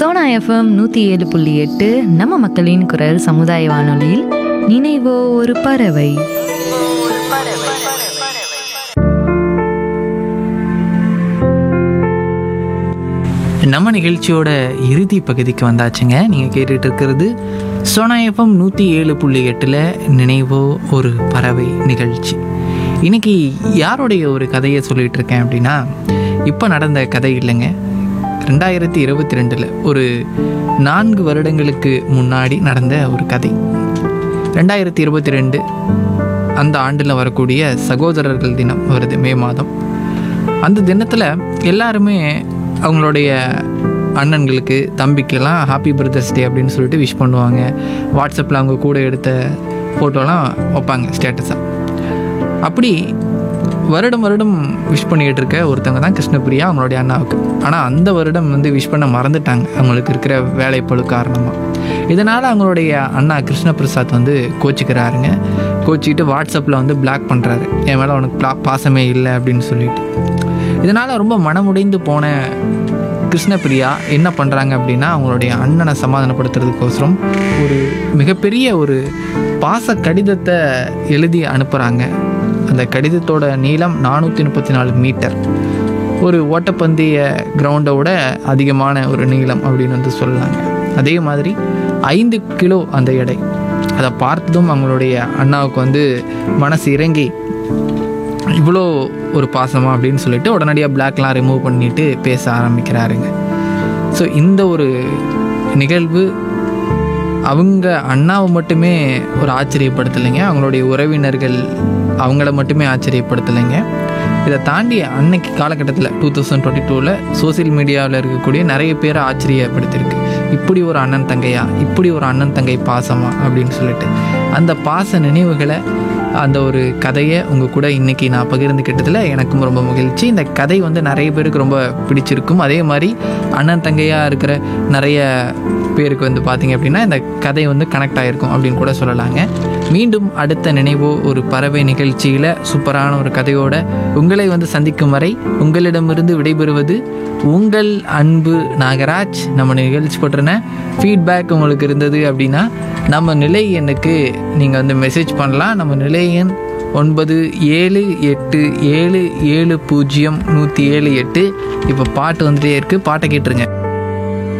Sona FM நூற்றி ஏழு புள்ளி எட்டு நம்ம மக்களின் குரல் சமுதாய வானொலியில் நினைவோ ஒரு பறவை நம்ம நிகழ்ச்சியோட இறுதி பகுதிக்கு வந்தாச்சுங்க நீங்கள் கேட்டுட்டு இருக்கிறது சோனா எஃப்எம் நூற்றி ஏழு புள்ளி எட்டில் நினைவோ ஒரு பறவை நிகழ்ச்சி இன்னைக்கு யாருடைய ஒரு கதையை சொல்லிட்டு இருக்கேன் அப்படின்னா இப்போ நடந்த கதை இல்லைங்க ரெண்டாயிரத்தி இருபத்தி ரெண்டில் ஒரு நான்கு வருடங்களுக்கு முன்னாடி நடந்த ஒரு கதை ரெண்டாயிரத்தி இருபத்தி ரெண்டு அந்த ஆண்டில் வரக்கூடிய சகோதரர்கள் தினம் வருது மே மாதம் அந்த தினத்தில் எல்லாருமே அவங்களுடைய அண்ணன்களுக்கு தம்பிக்கெல்லாம் ஹாப்பி பிரதர்ஸ் டே அப்படின்னு சொல்லிட்டு விஷ் பண்ணுவாங்க வாட்ஸ்அப்பில் அவங்க கூட எடுத்த ஃபோட்டோலாம் வைப்பாங்க ஸ்டேட்டஸாக அப்படி வருடம் வருடம் விஷ் பண்ணிக்கிட்டு இருக்க ஒருத்தவங்க தான் கிருஷ்ணபிரியா அவங்களுடைய அண்ணாவுக்கு ஆனால் அந்த வருடம் வந்து விஷ் பண்ண மறந்துட்டாங்க அவங்களுக்கு இருக்கிற வேலைப்பழு காரணமாக இதனால் அவங்களுடைய அண்ணா கிருஷ்ணபிரசாத் வந்து கோச்சிக்கிறாருங்க கோச்சிக்கிட்டு வாட்ஸ்அப்பில் வந்து பிளாக் பண்ணுறாரு என் மேலே உனக்கு பா- பாசமே இல்லை அப்படின்னு சொல்லிட்டு இதனால் ரொம்ப மனமுடைந்து போன கிருஷ்ணபிரியா என்ன பண்ணுறாங்க அப்படின்னா அவங்களுடைய அண்ணனை சமாதானப்படுத்துறதுக்கோசரம் ஒரு மிகப்பெரிய ஒரு பாச கடிதத்தை எழுதி அனுப்புகிறாங்க அந்த கடிதத்தோட நீளம் நானூற்றி முப்பத்தி நாலு மீட்டர் ஒரு ஓட்டப்பந்தய கிரவுண்டோட அதிகமான ஒரு நீளம் அப்படின்னு வந்து சொல்லலாங்க அதே மாதிரி ஐந்து கிலோ அந்த எடை அதை பார்த்ததும் அவங்களுடைய அண்ணாவுக்கு வந்து மனசு இறங்கி இவ்வளோ ஒரு பாசமா அப்படின்னு சொல்லிட்டு உடனடியாக பிளாக்லாம் ரிமூவ் பண்ணிட்டு பேச ஆரம்பிக்கிறாருங்க ஸோ இந்த ஒரு நிகழ்வு அவங்க அண்ணாவை மட்டுமே ஒரு ஆச்சரியப்படுத்தலைங்க அவங்களுடைய உறவினர்கள் அவங்கள மட்டுமே ஆச்சரியப்படுத்தலைங்க இதை தாண்டி அன்னைக்கு காலகட்டத்தில் டூ தௌசண்ட் டுவெண்ட்டி டூவில் சோசியல் மீடியாவில் இருக்கக்கூடிய நிறைய பேரை ஆச்சரியப்படுத்தியிருக்கு இப்படி ஒரு அண்ணன் தங்கையா இப்படி ஒரு அண்ணன் தங்கை பாசமா அப்படின்னு சொல்லிட்டு அந்த பாச நினைவுகளை அந்த ஒரு கதையை உங்கள் கூட இன்றைக்கி நான் பகிர்ந்துக்கிட்டதில் எனக்கும் ரொம்ப மகிழ்ச்சி இந்த கதை வந்து நிறைய பேருக்கு ரொம்ப பிடிச்சிருக்கும் அதே மாதிரி அண்ணன் தங்கையாக இருக்கிற நிறைய பேருக்கு வந்து பார்த்தீங்க அப்படின்னா இந்த கதை வந்து கனெக்ட் ஆகிருக்கும் அப்படின்னு கூட சொல்லலாங்க மீண்டும் அடுத்த நினைவோ ஒரு பறவை நிகழ்ச்சியில் சூப்பரான ஒரு கதையோட உங்களை வந்து சந்திக்கும் வரை உங்களிடமிருந்து விடைபெறுவது உங்கள் அன்பு நாகராஜ் நம்ம நிகழ்ச்சி பற்றின ஃபீட்பேக் உங்களுக்கு இருந்தது அப்படின்னா நம்ம நிலை எண்ணுக்கு நீங்கள் வந்து மெசேஜ் பண்ணலாம் நம்ம நிலை எண் ஒன்பது ஏழு எட்டு ஏழு ஏழு பூஜ்ஜியம் நூற்றி ஏழு எட்டு இப்போ பாட்டு வந்துட்டே இருக்குது பாட்டை கேட்டுருங்க